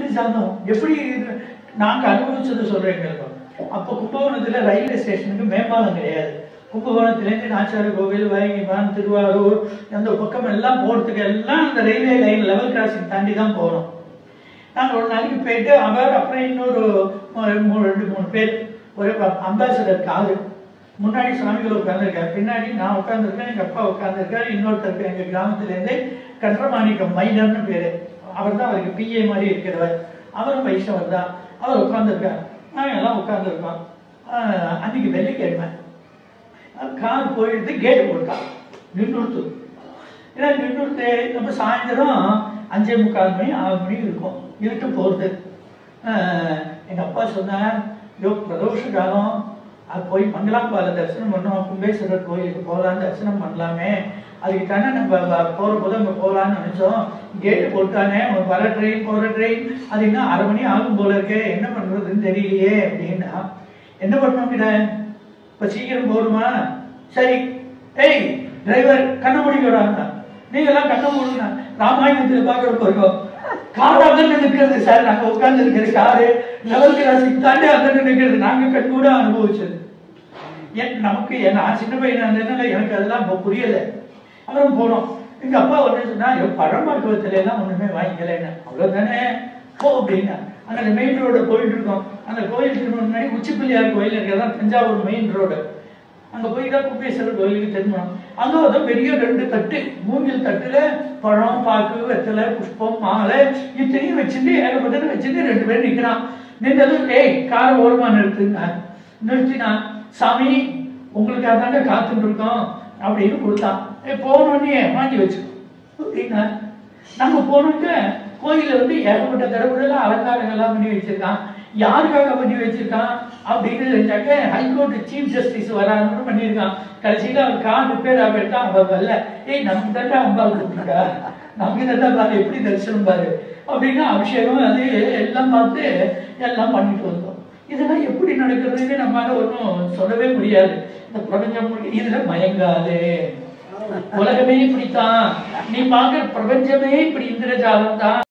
ஜாதம் எப்படி இது? நாங்க அனுபவிச்சதை சொல்றேன் கேளுங்க அப்போ கும்பகோணத்துல ரயில்வே ஸ்டேஷனுக்கு மேம்பாலம் கிடையாது கும்பகோணத்துலேருந்து நாச்சார கோவில் வைகிபான் திருவாரூர் அந்த பக்கம் எல்லாம் போகிறதுக்கு எல்லாம் அந்த ரயில்வே லைன் லெவல் கிராசிங் தாண்டி தான் போகணும் நாங்கள் ஒரு நாளைக்கு போயிட்டு அவர் அப்புறம் இன்னொரு மூ- மூணு ரெண்டு மூணு பேர் ஒரு அம்பாசிடர் காரு முன்னாடி சுவாமிகள் உட்காந்துருக்காரு பின்னாடி நான் உட்காந்துருக்கேன் எங்கள் அப்பா உட்காந்துருக்காரு இன்னொருத்தருக்கு எங்கள் கிராமத்துலேருந்து கன்றமாணிக்கம் மைனர்னு பேர் அவர் தான் அவருக்கு பிஏ மாதிரி இருக்கிறவர் அவரும் வைஷ்ணவர் தான் அவர் உட்காந்துருக்கார் நாங்கள் எல்லாம் உட்காந்துருக்கோம் அன்னைக்கு வெள்ளிக்கிழமை கார் போயிட்டு கேட்டு போட்டான் நின்றுடுத்து ஏன்னா நின்றுடுத்து நம்ம சாயந்தரம் அஞ்சே முக்கால் மணி ஆறு மணி இருக்கும் இருட்டு போகிறது எங்கள் அப்பா சொன்னார் யோ பிரதோஷ காலம் அது போய் மங்களாம்பால தரிசனம் பண்ணோம் கும்பேஸ்வரர் கோயிலுக்கு போகலாம் தரிசனம் பண்ணலாமே அதுக்கு தானே நம்ம வ- போற போது அங்கே போகலான்னு நினச்சோம் கேட்டு போட்டானே வர ட்ரெயின் போகிற ட்ரெயின் அது இன்னும் அரை மணி ஆகும் போல இருக்கே என்ன பண்ணுறதுன்னு தெரியலையே அப்படின்னா என்ன பண்ணோங்கிற இப்போ சீக்கிரம் போகணுமா சரி ஏய் டிரைவர் கண்ணை முடிக்கிறாங்க நீங்களாம் கண்ணை மூடுங்க ராமாயணத்தில் பார்க்குறப்ப இருக்கோம் கார் அங்கே நிற்கிறது சார் நாங்கள் உட்கார்ந்து இருக்கிற காரு லெவல் கிராசிங் தாண்டி அங்கே நிற்கிறது நாங்கள் கண் கூட அனுபவிச்சது ஏன் நமக்கு என்ன நான் சின்ன பையனா இருந்ததுனால எனக்கு அதெல்லாம் இப்போ புரியலை அப்புறம் போனோம் எங்க அப்பா ஒன்று சொன்னா "ஐயோ, பழம் மருத்துவத்துல எல்லாம் ஒண்ணுமே வாங்கிக்கலைன்னு அவ்வளவுதானே போ அப்படின்னா அங்க மெயின் ரோடு போயிட்டு இருக்கோம் அந்த கோயில் திரும்ப முன்னாடி உச்சி பிள்ளையார் கோயில் இருக்கிறதா தஞ்சாவூர் மெயின் ரோடு அங்க போய் தான் குப்பேஸ்வரர் கோயிலுக்கு திரும்பணும் அங்க வந்து பெரிய ரெண்டு தட்டு மூங்கில் தட்டுல பழம் பாக்கு வெத்தலை புஷ்பம் மாலை இத்தனையும் வச்சுட்டு ஏகப்பட்டது வச்சுட்டு ரெண்டு பேரும் நிக்கிறான் நின்றது ஏய் காரை ஓரமா நிறுத்துங்க நிறுத்தினா சாமி உங்களுக்கு அதாங்க காத்துட்டு இருக்கோம் அப்படின்னு கொடுத்தான் ஏ போனோடனே வாங்கி வச்சு அப்படின்னா நாங்க போனோங்க கோயில்ல வந்து ஏகப்பட்ட கடவுள் அலங்காரங்கள் எல்லாம் பண்ணி வச்சிருக்கான் யாருக்காக பண்ணி வச்சிருக்கான் அப்படின்னு தெரிஞ்சாக்க ஹைகோர்ட் சீஃப் ஜஸ்டிஸ் வரான்னு பண்ணியிருக்கான் கடைசியில அவர் கார் ரிப்பேர் ஆகிட்டா அவர் வரல ஏய் நமக்கு தட்டா அம்பாள் கூப்பிட்டுருக்கா நமக்கு தட்டா பாரு எப்படி தரிசனம் பாரு அப்படின்னு அபிஷேகம் அது எல்லாம் பார்த்து எல்லாம் பண்ணிட்டு வந்தோம் இதெல்லாம் எப்படி நடக்கிறதுன்னு நம்மளால ஒன்றும் சொல்லவே முடியாது இந்த பிரபஞ்சம் முழுக்க இதுல மயங்காது உலகமே இப்படித்தான் நீ பார்க்கிற பிரபஞ்சமே இப்படி இந்திரஜாலம் தான்